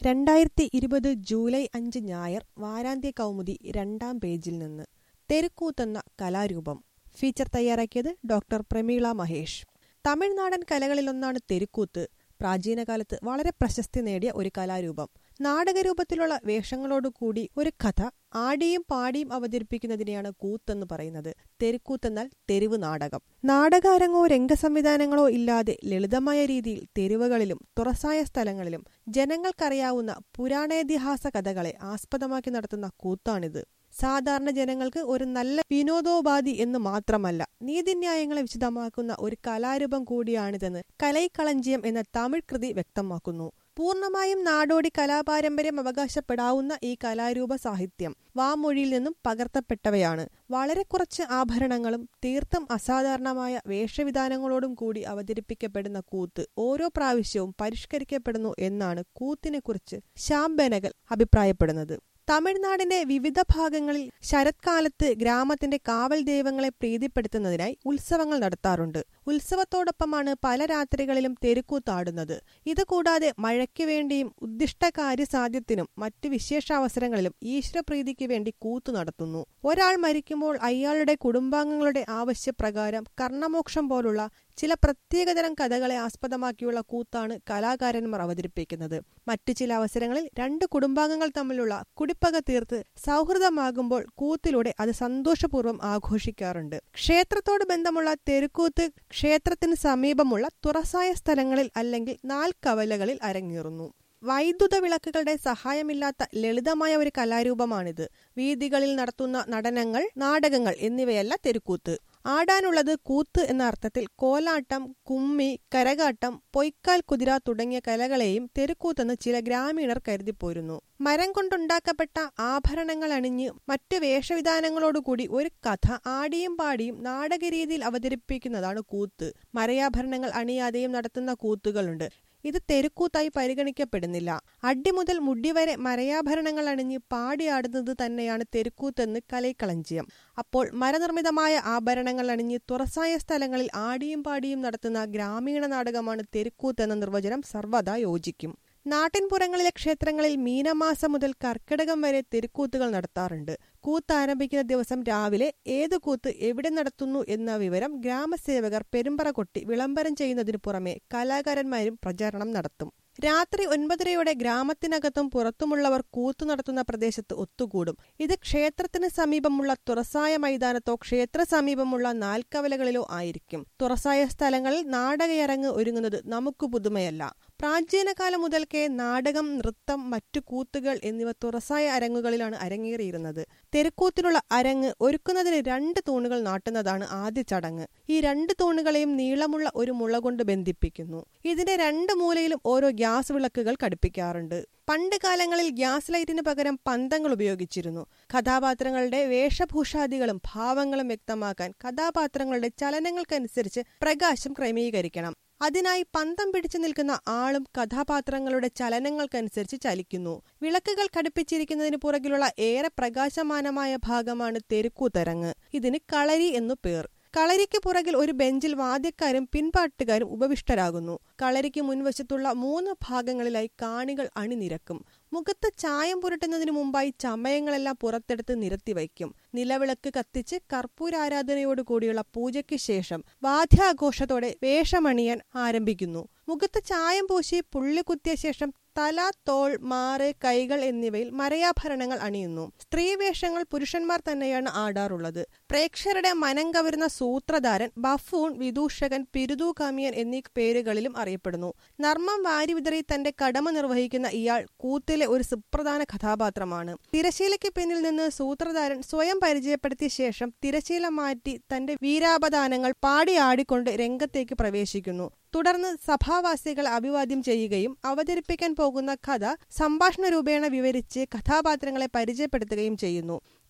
രണ്ടായിരത്തി ഇരുപത് ജൂലൈ അഞ്ച് ഞായർ വാരാന്ത്യ കൗമുദി രണ്ടാം പേജിൽ നിന്ന് തെരുക്കൂത്തെന്ന കലാരൂപം ഫീച്ചർ തയ്യാറാക്കിയത് ഡോക്ടർ പ്രമീള മഹേഷ് തമിഴ്നാടൻ കലകളിലൊന്നാണ് തെരുക്കൂത്ത് പ്രാചീനകാലത്ത് വളരെ പ്രശസ്തി നേടിയ ഒരു കലാരൂപം നാടകരൂപത്തിലുള്ള വേഷങ്ങളോടുകൂടി ഒരു കഥ ആടിയും പാടിയും അവതരിപ്പിക്കുന്നതിനെയാണ് കൂത്തെന്ന് പറയുന്നത് തെരുക്കൂത്തെന്നാൽ തെരുവ് നാടകം നാടകാരങ്ങോ രംഗസംവിധാനങ്ങളോ ഇല്ലാതെ ലളിതമായ രീതിയിൽ തെരുവുകളിലും തുറസായ സ്ഥലങ്ങളിലും ജനങ്ങൾക്കറിയാവുന്ന പുരാണേതിഹാസ കഥകളെ ആസ്പദമാക്കി നടത്തുന്ന കൂത്താണിത് സാധാരണ ജനങ്ങൾക്ക് ഒരു നല്ല വിനോദോപാധി എന്ന് മാത്രമല്ല നീതിന്യായങ്ങളെ വിശദമാക്കുന്ന ഒരു കലാരൂപം കൂടിയാണിതെന്ന് കലൈക്കളഞ്ചിയം എന്ന തമിഴ് കൃതി വ്യക്തമാക്കുന്നു പൂർണ്ണമായും നാടോടി കലാപാരമ്പര്യം അവകാശപ്പെടാവുന്ന ഈ കലാരൂപ സാഹിത്യം വാമൊഴിയിൽ നിന്നും പകർത്തപ്പെട്ടവയാണ് വളരെ കുറച്ച് ആഭരണങ്ങളും തീർത്തും അസാധാരണമായ വേഷവിധാനങ്ങളോടും കൂടി അവതരിപ്പിക്കപ്പെടുന്ന കൂത്ത് ഓരോ പ്രാവശ്യവും പരിഷ്കരിക്കപ്പെടുന്നു എന്നാണ് കൂത്തിനെക്കുറിച്ച് ശാംബനകൽ അഭിപ്രായപ്പെടുന്നത് തമിഴ്നാടിന്റെ വിവിധ ഭാഗങ്ങളിൽ ശരത്കാലത്ത് ഗ്രാമത്തിന്റെ കാവൽ ദൈവങ്ങളെ പ്രീതിപ്പെടുത്തുന്നതിനായി ഉത്സവങ്ങൾ നടത്താറുണ്ട് ഉത്സവത്തോടൊപ്പമാണ് പല രാത്രികളിലും തെരുക്കൂത്താടുന്നത് ഇതുകൂടാതെ മഴയ്ക്ക് വേണ്ടിയും ഉദ്ദിഷ്ട കാര്യസാധ്യത്തിനും മറ്റു വിശേഷാവസരങ്ങളിലും ഈശ്വരപ്രീതിക്ക് വേണ്ടി കൂത്തു നടത്തുന്നു ഒരാൾ മരിക്കുമ്പോൾ അയാളുടെ കുടുംബാംഗങ്ങളുടെ ആവശ്യപ്രകാരം കർണമോക്ഷം പോലുള്ള ചില പ്രത്യേകതരം കഥകളെ ആസ്പദമാക്കിയുള്ള കൂത്താണ് കലാകാരന്മാർ അവതരിപ്പിക്കുന്നത് മറ്റു ചില അവസരങ്ങളിൽ രണ്ട് കുടുംബാംഗങ്ങൾ തമ്മിലുള്ള കുടിപ്പക തീർത്ത് സൗഹൃദമാകുമ്പോൾ കൂത്തിലൂടെ അത് സന്തോഷപൂർവ്വം ആഘോഷിക്കാറുണ്ട് ക്ഷേത്രത്തോട് ബന്ധമുള്ള തെരുക്കൂത്ത് ക്ഷേത്രത്തിന് സമീപമുള്ള തുറസായ സ്ഥലങ്ങളിൽ അല്ലെങ്കിൽ നാൽക്കവലകളിൽ അരങ്ങേറുന്നു വൈദ്യുത വിളക്കുകളുടെ സഹായമില്ലാത്ത ലളിതമായ ഒരു കലാരൂപമാണിത് വീതികളിൽ നടത്തുന്ന നടനങ്ങൾ നാടകങ്ങൾ എന്നിവയല്ല തെരുക്കൂത്ത് ആടാനുള്ളത് കൂത്ത് എന്ന അർത്ഥത്തിൽ കോലാട്ടം കുമ്മി കരകാട്ടം പൊയ്ക്കാൽ കുതിര തുടങ്ങിയ കലകളെയും തെരുക്കൂത്തെന്ന് ചില ഗ്രാമീണർ കരുതിപ്പോരുന്നു മരം കൊണ്ടുണ്ടാക്കപ്പെട്ട ആഭരണങ്ങൾ അണിഞ്ഞ് മറ്റു വേഷവിധാനങ്ങളോടുകൂടി ഒരു കഥ ആടിയും പാടിയും നാടകരീതിയിൽ അവതരിപ്പിക്കുന്നതാണ് കൂത്ത് മരയാഭരണങ്ങൾ അണിയാതെയും നടത്തുന്ന കൂത്തുകളുണ്ട് ഇത് തെരുക്കൂത്തായി പരിഗണിക്കപ്പെടുന്നില്ല അടി മുതൽ മുടി വരെ മരയാഭരണങ്ങൾ അണിഞ്ഞ് പാടിയാടുന്നത് തന്നെയാണ് തെരുക്കൂത്തെന്ന് കലൈക്കളഞ്ചിയം അപ്പോൾ മരനിർമ്മിതമായ ആഭരണങ്ങൾ അണിഞ്ഞ് തുറസായ സ്ഥലങ്ങളിൽ ആടിയും പാടിയും നടത്തുന്ന ഗ്രാമീണ നാടകമാണ് തെരുക്കൂത്ത് എന്ന നിർവചനം സർവ്വതാ യോജിക്കും നാട്ടിൻപുറങ്ങളിലെ ക്ഷേത്രങ്ങളിൽ മീനമാസം മുതൽ കർക്കിടകം വരെ തെരുക്കൂത്തുകൾ നടത്താറുണ്ട് കൂത്ത് ആരംഭിക്കുന്ന ദിവസം രാവിലെ ഏത് കൂത്ത് എവിടെ നടത്തുന്നു എന്ന വിവരം ഗ്രാമസേവകർ പെരുമ്പറ കൊട്ടി വിളംബരം ചെയ്യുന്നതിനു പുറമെ കലാകാരന്മാരും പ്രചാരണം നടത്തും രാത്രി ഒൻപതരയോടെ ഗ്രാമത്തിനകത്തും പുറത്തുമുള്ളവർ കൂത്തു നടത്തുന്ന പ്രദേശത്ത് ഒത്തുകൂടും ഇത് ക്ഷേത്രത്തിന് സമീപമുള്ള തുറസായ മൈതാനത്തോ ക്ഷേത്ര സമീപമുള്ള നാൽക്കവലകളിലോ ആയിരിക്കും തുറസായ സ്ഥലങ്ങളിൽ നാടകയരങ്ങ് ഒരുങ്ങുന്നത് നമുക്ക് പുതുമയല്ല പ്രാചീനകാലം മുതൽക്കേ നാടകം നൃത്തം മറ്റു കൂത്തുകൾ എന്നിവ തുറസായ അരങ്ങുകളിലാണ് അരങ്ങേറിയിരുന്നത് തെരുക്കൂത്തിനുള്ള അരങ്ങ് ഒരുക്കുന്നതിന് രണ്ട് തൂണുകൾ നാട്ടുന്നതാണ് ആദ്യ ചടങ്ങ് ഈ രണ്ട് തൂണുകളെയും നീളമുള്ള ഒരു മുള കൊണ്ട് ബന്ധിപ്പിക്കുന്നു ഇതിന്റെ രണ്ട് മൂലയിലും ഓരോ ഗ്യാസ് വിളക്കുകൾ ഘടിപ്പിക്കാറുണ്ട് പണ്ട് കാലങ്ങളിൽ ഗ്യാസ് ലൈറ്റിന് പകരം പന്തങ്ങൾ ഉപയോഗിച്ചിരുന്നു കഥാപാത്രങ്ങളുടെ വേഷഭൂഷാദികളും ഭാവങ്ങളും വ്യക്തമാക്കാൻ കഥാപാത്രങ്ങളുടെ ചലനങ്ങൾക്കനുസരിച്ച് പ്രകാശം ക്രമീകരിക്കണം അതിനായി പന്തം പിടിച്ചു നിൽക്കുന്ന ആളും കഥാപാത്രങ്ങളുടെ ചലനങ്ങൾക്കനുസരിച്ച് ചലിക്കുന്നു വിളക്കുകൾ ഘടിപ്പിച്ചിരിക്കുന്നതിന് പുറകിലുള്ള ഏറെ പ്രകാശമാനമായ ഭാഗമാണ് തെരുക്കൂത്തരങ്ങ് ഇതിന് കളരി എന്നു പേർ കളരിക്ക് പുറകിൽ ഒരു ബെഞ്ചിൽ വാദ്യക്കാരും പിൻപാട്ടുകാരും ഉപവിഷ്ടരാകുന്നു കളരിക്ക് മുൻവശത്തുള്ള മൂന്ന് ഭാഗങ്ങളിലായി കാണികൾ അണിനിരക്കും മുഖത്ത് ചായം പുരട്ടുന്നതിനു മുമ്പായി ചമയങ്ങളെല്ലാം പുറത്തെടുത്ത് നിരത്തി വയ്ക്കും നിലവിളക്ക് കത്തിച്ച് കർപ്പൂരാരാധനയോട് കൂടിയുള്ള പൂജയ്ക്ക് ശേഷം വാദ്യാഘോഷത്തോടെ വേഷമണിയാൻ ആരംഭിക്കുന്നു മുഖത്ത് ചായം പൂശി പുള്ളി കുത്തിയ ശേഷം തല തോൾ മാറ് കൈകൾ എന്നിവയിൽ മരയാഭരണങ്ങൾ അണിയുന്നു സ്ത്രീവേഷങ്ങൾ പുരുഷന്മാർ തന്നെയാണ് ആടാറുള്ളത് പ്രേക്ഷകരുടെ മനം കവരുന്ന സൂത്രധാരൻ ബഫൂൺ വിദൂഷകൻ പിരുതു കമിയൻ എന്നീ പേരുകളിലും അറിയപ്പെടുന്നു നർമ്മം വാരിവിതറി തന്റെ കടമ നിർവഹിക്കുന്ന ഇയാൾ കൂത്തിലെ ഒരു സുപ്രധാന കഥാപാത്രമാണ് തിരശീലയ്ക്ക് പിന്നിൽ നിന്ന് സൂത്രധാരൻ സ്വയം പരിചയപ്പെടുത്തിയ ശേഷം തിരശീല മാറ്റി തന്റെ വീരാപദാനങ്ങൾ പാടി ആടിക്കൊണ്ട് രംഗത്തേക്ക് പ്രവേശിക്കുന്നു തുടർന്ന് സഭാവാസികൾ അഭിവാദ്യം ചെയ്യുകയും അവതരിപ്പിക്കാൻ പോകുന്ന കഥ സംഭാഷണ രൂപേണ വിവരിച്ച് കഥാപാത്രങ്ങളെ പരിചയപ്പെടുത്തുകയും ചെയ്യുന്നു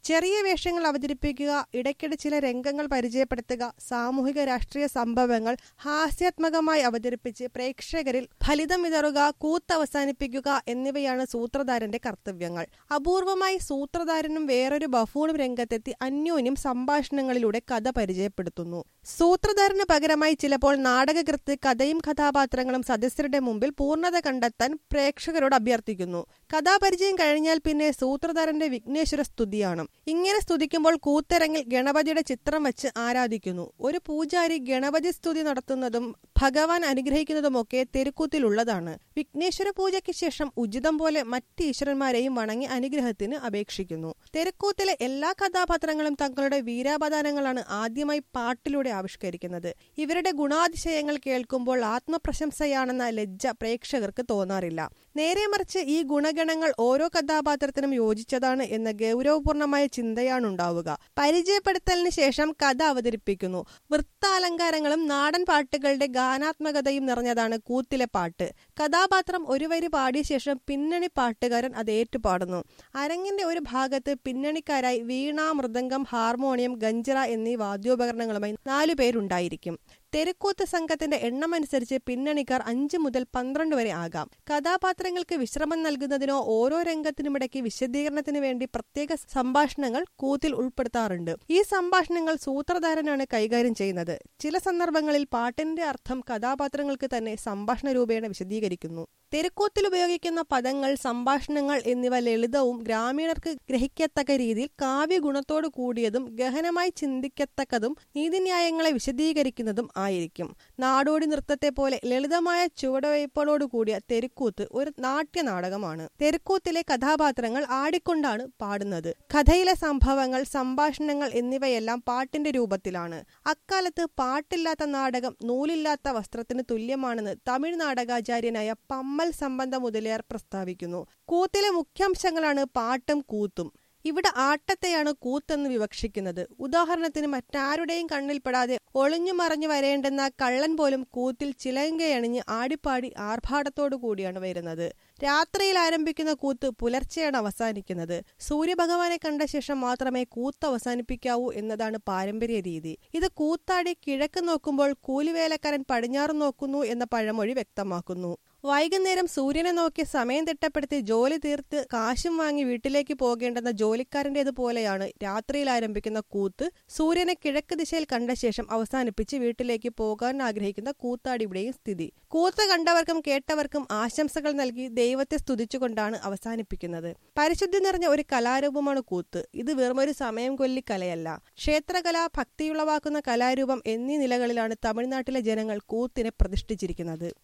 ചെറിയ വേഷങ്ങൾ അവതരിപ്പിക്കുക ഇടയ്ക്കിടെ ചില രംഗങ്ങൾ പരിചയപ്പെടുത്തുക സാമൂഹിക രാഷ്ട്രീയ സംഭവങ്ങൾ ഹാസ്യാത്മകമായി അവതരിപ്പിച്ച് പ്രേക്ഷകരിൽ ഫലിതം വിതറുക കൂത്തവസാനിപ്പിക്കുക എന്നിവയാണ് സൂത്രധാരന്റെ കർത്തവ്യങ്ങൾ അപൂർവമായി സൂത്രധാരനും വേറൊരു ബഫൂണും രംഗത്തെത്തി അന്യോന്യം സംഭാഷണങ്ങളിലൂടെ കഥ പരിചയപ്പെടുത്തുന്നു സൂത്രധാരന് പകരമായി ചിലപ്പോൾ നാടകകൃത്ത് കഥയും കഥാപാത്രങ്ങളും സദസ്യരുടെ മുമ്പിൽ പൂർണ്ണത കണ്ടെത്താൻ പ്രേക്ഷകരോട് അഭ്യർത്ഥിക്കുന്നു കഥാപരിചയം കഴിഞ്ഞാൽ പിന്നെ സൂത്രധാരന്റെ വിഘ്നേശ്വര സ്തുതിയാണ് ഇങ്ങനെ സ്തുതിക്കുമ്പോൾ കൂത്തരങ്ങിൽ ഗണപതിയുടെ ചിത്രം വെച്ച് ആരാധിക്കുന്നു ഒരു പൂജാരി ഗണപതി സ്തുതി നടത്തുന്നതും ഭഗവാൻ അനുഗ്രഹിക്കുന്നതുമൊക്കെ തെരുക്കൂത്തിലുള്ളതാണ് വിഘ്നേശ്വര പൂജയ്ക്ക് ശേഷം ഉചിതം പോലെ മറ്റ് ഈശ്വരന്മാരെയും വണങ്ങി അനുഗ്രഹത്തിന് അപേക്ഷിക്കുന്നു തെരുക്കൂത്തിലെ എല്ലാ കഥാപാത്രങ്ങളും തങ്ങളുടെ വീരാപദാനങ്ങളാണ് ആദ്യമായി പാട്ടിലൂടെ ആവിഷ്കരിക്കുന്നത് ഇവരുടെ ഗുണാതിശയങ്ങൾ കേൾക്കുമ്പോൾ ആത്മപ്രശംസയാണെന്ന ലജ്ജ പ്രേക്ഷകർക്ക് തോന്നാറില്ല നേരെ മറിച്ച് ഈ ഗുണഗണങ്ങൾ ഓരോ കഥാപാത്രത്തിനും യോജിച്ചതാണ് എന്ന ഗൗരവപൂർണമായ ചിന്തയാണ് ഉണ്ടാവുക പരിചയപ്പെടുത്തലിന് ശേഷം കഥ അവതരിപ്പിക്കുന്നു വൃത്താലങ്കാരങ്ങളും നാടൻ പാട്ടുകളുടെ ഗാനാത്മകതയും നിറഞ്ഞതാണ് കൂത്തിലെ പാട്ട് കഥാപാത്രം ഒരു വരി പാടിയ ശേഷം പിന്നണി പാട്ടുകാരൻ അത് ഏറ്റുപാടുന്നു അരങ്ങിന്റെ ഒരു ഭാഗത്ത് പിന്നണിക്കാരായി വീണ മൃദംഗം ഹാർമോണിയം ഗഞ്ചറ എന്നീ വാദ്യോപകരണങ്ങളുമായി നാലു പേരുണ്ടായിരിക്കും തെരുക്കൂത്ത് സംഘത്തിന്റെ എണ്ണമനുസരിച്ച് പിന്നണിക്കാർ അഞ്ച് മുതൽ പന്ത്രണ്ട് വരെ ആകാം കഥാപാത്രങ്ങൾക്ക് വിശ്രമം നൽകുന്നതിനോ ഓരോ രംഗത്തിനുമിടയ്ക്ക് വിശദീകരണത്തിന് വേണ്ടി പ്രത്യേക സംഭാഷണങ്ങൾ കൂത്തിൽ ഉൾപ്പെടുത്താറുണ്ട് ഈ സംഭാഷണങ്ങൾ സൂത്രധാരനാണ് കൈകാര്യം ചെയ്യുന്നത് ചില സന്ദർഭങ്ങളിൽ പാട്ടിന്റെ അർത്ഥം കഥാപാത്രങ്ങൾക്ക് തന്നെ സംഭാഷണ രൂപേണ വിശദീകരിക്കുന്നു തെരുക്കൂത്തിൽ ഉപയോഗിക്കുന്ന പദങ്ങൾ സംഭാഷണങ്ങൾ എന്നിവ ലളിതവും ഗ്രാമീണർക്ക് ഗ്രഹിക്കത്തക്ക രീതിയിൽ കാവ്യഗുണത്തോടു കൂടിയതും ഗഹനമായി ചിന്തിക്കത്തക്കതും നീതിന്യായങ്ങളെ വിശദീകരിക്കുന്നതും ആയിരിക്കും നാടോടി നൃത്തത്തെ പോലെ ലളിതമായ ചുവടുവയ്പ്പോടു കൂടിയ തെരുക്കൂത്ത് ഒരു നാട്യ നാടകമാണ് തെരുക്കൂത്തിലെ കഥാപാത്രങ്ങൾ ആടിക്കൊണ്ടാണ് പാടുന്നത് കഥയിലെ സംഭവങ്ങൾ സംഭാഷണങ്ങൾ എന്നിവയെല്ലാം പാട്ടിന്റെ രൂപത്തിലാണ് അക്കാലത്ത് പാട്ടില്ലാത്ത നാടകം നൂലില്ലാത്ത വസ്ത്രത്തിന് തുല്യമാണെന്ന് തമിഴ് നാടകാചാര്യനായ പമ്മൽ സംബന്ധ മുതലിയാർ പ്രസ്താവിക്കുന്നു കൂത്തിലെ മുഖ്യാംശങ്ങളാണ് പാട്ടും കൂത്തും ഇവിടെ ആട്ടത്തെയാണ് കൂത്തെന്ന് വിവക്ഷിക്കുന്നത് ഉദാഹരണത്തിന് മറ്റാരുടെയും കണ്ണിൽപ്പെടാതെ ഒളിഞ്ഞു മറഞ്ഞു വരേണ്ടെന്ന കള്ളൻ പോലും കൂത്തിൽ ചിലങ്കയണിഞ്ഞ് ആടിപ്പാടി ആർഭാടത്തോടു കൂടിയാണ് വരുന്നത് രാത്രിയിൽ ആരംഭിക്കുന്ന കൂത്ത് പുലർച്ചെയാണ് അവസാനിക്കുന്നത് സൂര്യഭഗവാനെ കണ്ട ശേഷം മാത്രമേ കൂത്ത് അവസാനിപ്പിക്കാവൂ എന്നതാണ് പാരമ്പര്യ രീതി ഇത് കൂത്താടി കിഴക്ക് നോക്കുമ്പോൾ കൂലിവേലക്കാരൻ പടിഞ്ഞാറ് നോക്കുന്നു എന്ന പഴമൊഴി വ്യക്തമാക്കുന്നു വൈകുന്നേരം സൂര്യനെ നോക്കി സമയം തിട്ടപ്പെടുത്തി ജോലി തീർത്ത് കാശും വാങ്ങി വീട്ടിലേക്ക് പോകേണ്ടെന്ന ജോലിക്കാരൻ്റേതുപോലെയാണ് രാത്രിയിൽ ആരംഭിക്കുന്ന കൂത്ത് സൂര്യനെ കിഴക്ക് ദിശയിൽ കണ്ട ശേഷം അവസാനിപ്പിച്ച് വീട്ടിലേക്ക് പോകാൻ ആഗ്രഹിക്കുന്ന കൂത്താടിയുടെയും സ്ഥിതി കൂത്ത് കണ്ടവർക്കും കേട്ടവർക്കും ആശംസകൾ നൽകി ദൈവത്തെ സ്തുതിച്ചുകൊണ്ടാണ് അവസാനിപ്പിക്കുന്നത് പരിശുദ്ധി നിറഞ്ഞ ഒരു കലാരൂപമാണ് കൂത്ത് ഇത് വെറുമൊരു സമയം കൊല്ലി കലയല്ല ക്ഷേത്രകല ഭക്തിയുളവാക്കുന്ന കലാരൂപം എന്നീ നിലകളിലാണ് തമിഴ്നാട്ടിലെ ജനങ്ങൾ കൂത്തിനെ പ്രതിഷ്ഠിച്ചിരിക്കുന്നത്